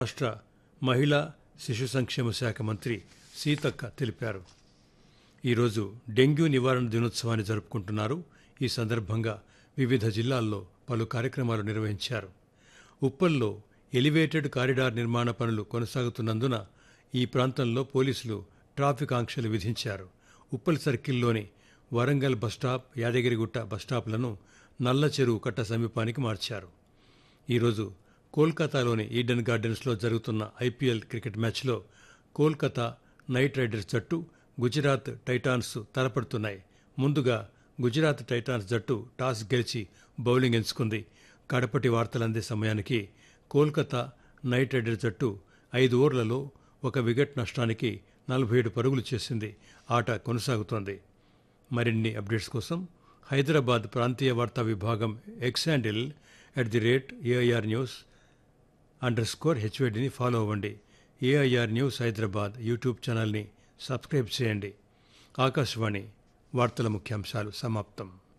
రాష్ట్ర మహిళా శిశు సంక్షేమ శాఖ మంత్రి సీతక్క తెలిపారు ఈరోజు డెంగ్యూ నివారణ దినోత్సవాన్ని జరుపుకుంటున్నారు ఈ సందర్భంగా వివిధ జిల్లాల్లో పలు కార్యక్రమాలు నిర్వహించారు ఉప్పల్లో ఎలివేటెడ్ కారిడార్ నిర్మాణ పనులు కొనసాగుతున్నందున ఈ ప్రాంతంలో పోలీసులు ట్రాఫిక్ ఆంక్షలు విధించారు ఉప్పల్ సర్కిల్లోని వరంగల్ బస్టాప్ యాదగిరిగుట్ట బస్టాప్లను నల్ల చెరువు కట్ట సమీపానికి మార్చారు ఈరోజు కోల్కతాలోని ఈడెన్ గార్డెన్స్లో జరుగుతున్న ఐపీఎల్ క్రికెట్ మ్యాచ్లో కోల్కతా నైట్ రైడర్స్ జట్టు గుజరాత్ టైటాన్స్ తలపడుతున్నాయి ముందుగా గుజరాత్ టైటాన్స్ జట్టు టాస్ గెలిచి బౌలింగ్ ఎంచుకుంది కడపటి వార్తలందే సమయానికి కోల్కతా నైట్ రైడర్స్ జట్టు ఐదు ఓవర్లలో ఒక వికెట్ నష్టానికి నలభై ఏడు పరుగులు చేసింది ఆట కొనసాగుతోంది మరిన్ని అప్డేట్స్ కోసం హైదరాబాద్ ప్రాంతీయ వార్తా విభాగం X handle at the rate AIR news under score హెచ్వేడిని ఫాలో అవ్వండి ఏఐఆర్ న్యూస్ హైదరాబాద్ యూట్యూబ్ ఛానల్ని సబ్స్క్రైబ్ చేయండి ఆకాశవాణి వార్తల ముఖ్యాంశాలు సమాప్తం